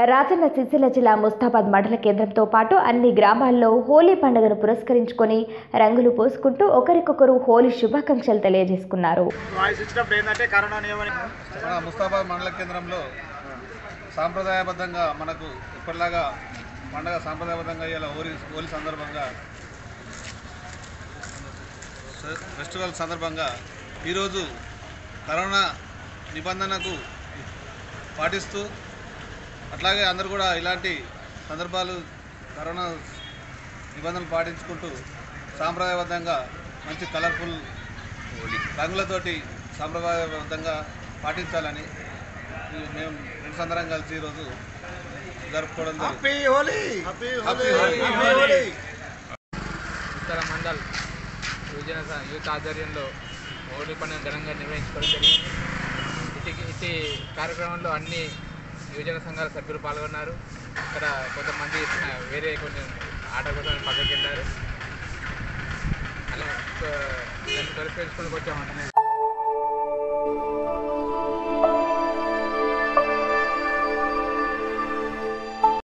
రాజన్న సిరిసిల్ల జిల్లా ముస్తాబాద్ మండల కేంద్రంతో పాటు అన్ని గ్రామాల్లో హోలీ పండుగను పురస్కరించుకొని రంగులు పూసుకుంటూ ఒకరికొకరు హోలీ శుభాకాంక్షలు తెలియజేసుకున్నారు వాయిస్ ఇచ్చినప్పుడు ఏంటంటే కరోనా నియమని మన ముస్తాబాద్ మండల కేంద్రంలో సాంప్రదాయబద్ధంగా మనకు ఇప్పటిలాగా పండగ సాంప్రదాయబద్ధంగా ఇలా హోలీ హోలీ సందర్భంగా ఫె- ఫెస్టివల్ సందర్భంగా ఈరోజు కరోనా నిబంధనకు పాటిస్తూ అట్లాగే అందరూ కూడా ఇలాంటి సందర్భాలు కరోనా నిబంధనలు పాటించుకుంటూ సాంప్రదాయబద్ధంగా మంచి కలర్ఫుల్ రంగులతోటి సాంప్రదాయబద్ధంగా పాటించాలని ఈ మేము ఫ్రెండ్స్ అందరం కలిసి ఈరోజు జరుపుకోవడం జరిగింది హ్యాపీ హోలీ ఉత్తర మండల్ యువజన స- యూత్ ఆధ్వర్యంలో హోలీ పండుగ ఘనంగా నిర్వహించుకోవడం జరిగింది ఇటు ఇటు కార్యక్రమంలో అన్ని యువజన సంఘాల సభ్యులు పాల్గొన్నారు ఇక్కడ కొంతమంది ఆ, వేరే కొన్ని ఆట కోసం పక్కకి వెళ్ళారు అలా ఆ, దాన్ని తొలగించుకొని వచ్చామంటే